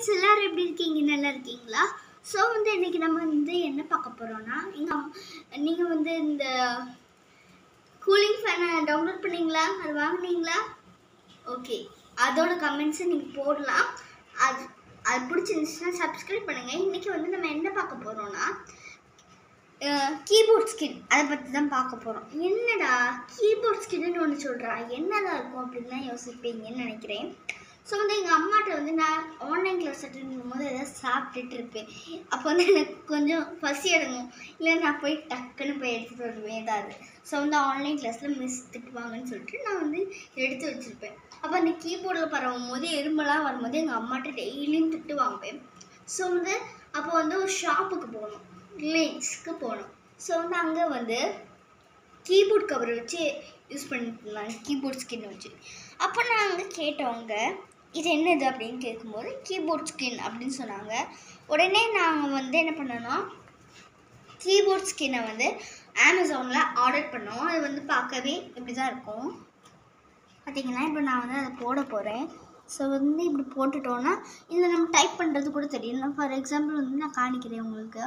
friends எல்லாரும் எப்படி இருக்கீங்க நல்லா இருக்கீங்களா ஸோ வந்து இன்னைக்கு நம்ம வந்து என்ன பார்க்க போகிறோம்னா எங்கள் நீங்கள் வந்து இந்த கூலிங் ஃபேனை டவுன்லோட் பண்ணீங்களா அது வாங்குனீங்களா ஓகே அதோட கமெண்ட்ஸை நீங்கள் போடலாம் அது அது பிடிச்சிருந்துச்சுன்னா சப்ஸ்கிரைப் பண்ணுங்கள் இன்றைக்கி வந்து நம்ம என்ன பார்க்க போகிறோம்னா கீபோர்ட் ஸ்கின் அதை பற்றி தான் பார்க்க போகிறோம் என்னடா கீபோர்ட் ஸ்கின்னு ஒன்று சொல்கிறா என்னதான் இருக்கும் அப்படின்னு தான் யோசிப்பீங்கன்னு நினைக்கிறேன் ஸோ வந்து எங்கள் அம்மாட்ட வந்து நான் ஆன்லைன் கிளாஸ் அட்டன் பண்ணும்போது எதாவது சாப்பிட்டுட்டு இருப்பேன் அப்போ வந்து எனக்கு கொஞ்சம் பசி எடுங்கும் இல்லை நான் போய் டக்குன்னு போய் எடுத்துகிட்டு வருவேன் ஏதாவது ஸோ வந்து ஆன்லைன் கிளாஸில் மிஸ் திட்டுவாங்கன்னு சொல்லிட்டு நான் வந்து எடுத்து வச்சுருப்பேன் அப்போ அந்த கீபோர்டில் பரவும் போது எறும்பெல்லாம் வரும்போது எங்கள் அம்மாட்ட டெய்லியும் திட்டு வாங்குவேன் ஸோ வந்து அப்போ வந்து ஒரு ஷாப்புக்கு போகணும் ரிலையன்ஸ்க்கு போகணும் ஸோ வந்து அங்கே வந்து கீபோர்ட் கவர் வச்சு யூஸ் பண்ணிட்டு இருந்தாங்க கீபோர்ட் ஸ்கின் வச்சு அப்போ நான் அங்கே கேட்டவங்க இது என்னது அப்படின்னு கேட்கும்போது கீபோர்ட் ஸ்கின் அப்படின்னு சொன்னாங்க உடனே நாங்கள் வந்து என்ன பண்ணோன்னா கீபோர்ட் ஸ்கின்னை வந்து அமேசானில் ஆர்டர் பண்ணோம் அது வந்து பார்க்கவே இப்படி தான் இருக்கும் பார்த்தீங்கன்னா இப்போ நான் வந்து அதை போட போகிறேன் ஸோ வந்து இப்படி போட்டுட்டோன்னா இதில் நம்ம டைப் பண்ணுறது கூட தெரியும் ஃபார் எக்ஸாம்பிள் வந்து நான் காணிக்கிறேன் உங்களுக்கு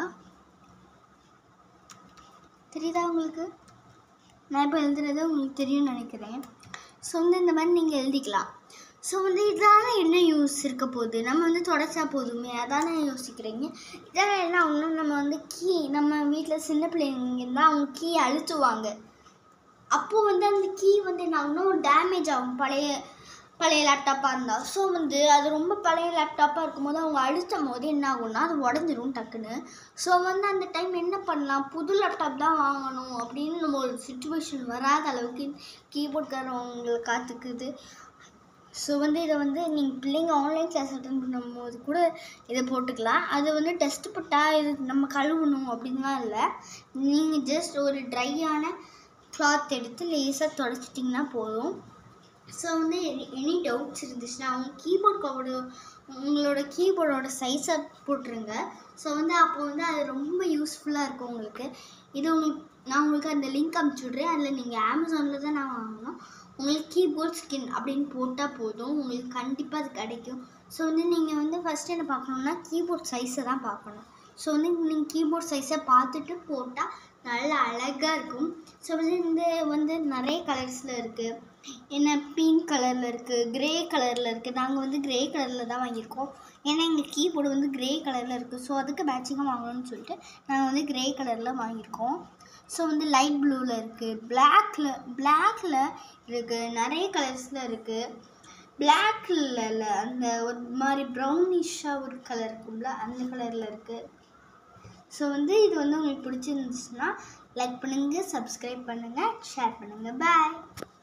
தெரியுதா உங்களுக்கு நான் இப்போ எழுதுறது உங்களுக்கு தெரியும்னு நினைக்கிறேன் ஸோ வந்து இந்த மாதிரி நீங்கள் எழுதிக்கலாம் ஸோ வந்து இதால என்ன யூஸ் இருக்க போகுது நம்ம வந்து தொடச்சா போதுமே அதானே யோசிக்கிறீங்க இதெல்லாம் என்ன ஒன்றும் நம்ம வந்து கீ நம்ம வீட்டில் சின்ன பிள்ளைங்க இருந்தால் அவங்க கீ அழுத்துவாங்க அப்போது வந்து அந்த கீ வந்து என்ன ஆகும்னா டேமேஜ் ஆகும் பழைய பழைய லேப்டாப்பாக இருந்தால் ஸோ வந்து அது ரொம்ப பழைய லேப்டாப்பாக இருக்கும்போது அவங்க அழுத்தும் போது என்ன ஆகும்னா அது உடஞ்சிரும் டக்குன்னு ஸோ வந்து அந்த டைம் என்ன பண்ணலாம் புது லேப்டாப் தான் வாங்கணும் அப்படின்னு நம்ம ஒரு சுச்சுவேஷன் வராத அளவுக்கு கீபோர்ட்காரவங்களை காத்துக்குது ஸோ வந்து இதை வந்து நீங்கள் பிள்ளைங்க ஆன்லைன் கிளாஸ் அட்டன் பண்ணும்போது கூட இதை போட்டுக்கலாம் அது வந்து டெஸ்ட் போட்டால் இது நம்ம கழுவணும் அப்படின்லாம் இல்லை நீங்கள் ஜஸ்ட் ஒரு ட்ரையான கிளாத் எடுத்து லேசாக தொடச்சிட்டிங்கன்னா போதும் ஸோ வந்து எனி டவுட்ஸ் இருந்துச்சுன்னா அவங்க கீபோர்ட் கவோட உங்களோட கீபோர்டோட சைஸை போட்டுருங்க ஸோ வந்து அப்போ வந்து அது ரொம்ப யூஸ்ஃபுல்லாக இருக்கும் உங்களுக்கு இது உங்களுக்கு நான் உங்களுக்கு அந்த லிங்க் அனுப்பிச்சி விட்றேன் அதில் நீங்கள் அமேசானில் தான் நான் வாங்கணும் உங்களுக்கு கீபோர்ட் ஸ்கின் அப்படின்னு போட்டால் போதும் உங்களுக்கு கண்டிப்பாக அது கிடைக்கும் ஸோ வந்து நீங்கள் வந்து ஃபஸ்ட்டு என்ன பார்க்கணுன்னா கீபோர்ட் சைஸை தான் பார்க்கணும் ஸோ வந்து நீங்கள் கீபோர்ட் சைஸை பார்த்துட்டு போட்டால் நல்லா அழகாக இருக்கும் ஸோ வந்து இந்த வந்து நிறைய கலர்ஸில் இருக்குது என்ன பிங்க் கலரில் இருக்குது க்ரே கலரில் இருக்குது நாங்கள் வந்து க்ரே கலரில் தான் வாங்கியிருக்கோம் ஏன்னா எங்கள் கீபோர்டு வந்து க்ரே கலரில் இருக்குது ஸோ அதுக்கு மேட்சிங்காக வாங்கணும்னு சொல்லிட்டு நாங்கள் வந்து க்ரே கலரில் வாங்கியிருக்கோம் ஸோ வந்து லைட் ப்ளூவில் இருக்குது பிளாக்ல பிளாக்ல இருக்குது நிறைய கலர்ஸில் இருக்குது பிளாக்ல அந்த ஒரு மாதிரி ப்ரௌனிஷாக ஒரு கலர் இருக்கும்ல அந்த கலரில் இருக்குது ஸோ வந்து இது வந்து உங்களுக்கு பிடிச்சிருந்துச்சுன்னா லைக் பண்ணுங்கள் சப்ஸ்கிரைப் பண்ணுங்கள் ஷேர் பண்ணுங்கள் பாய்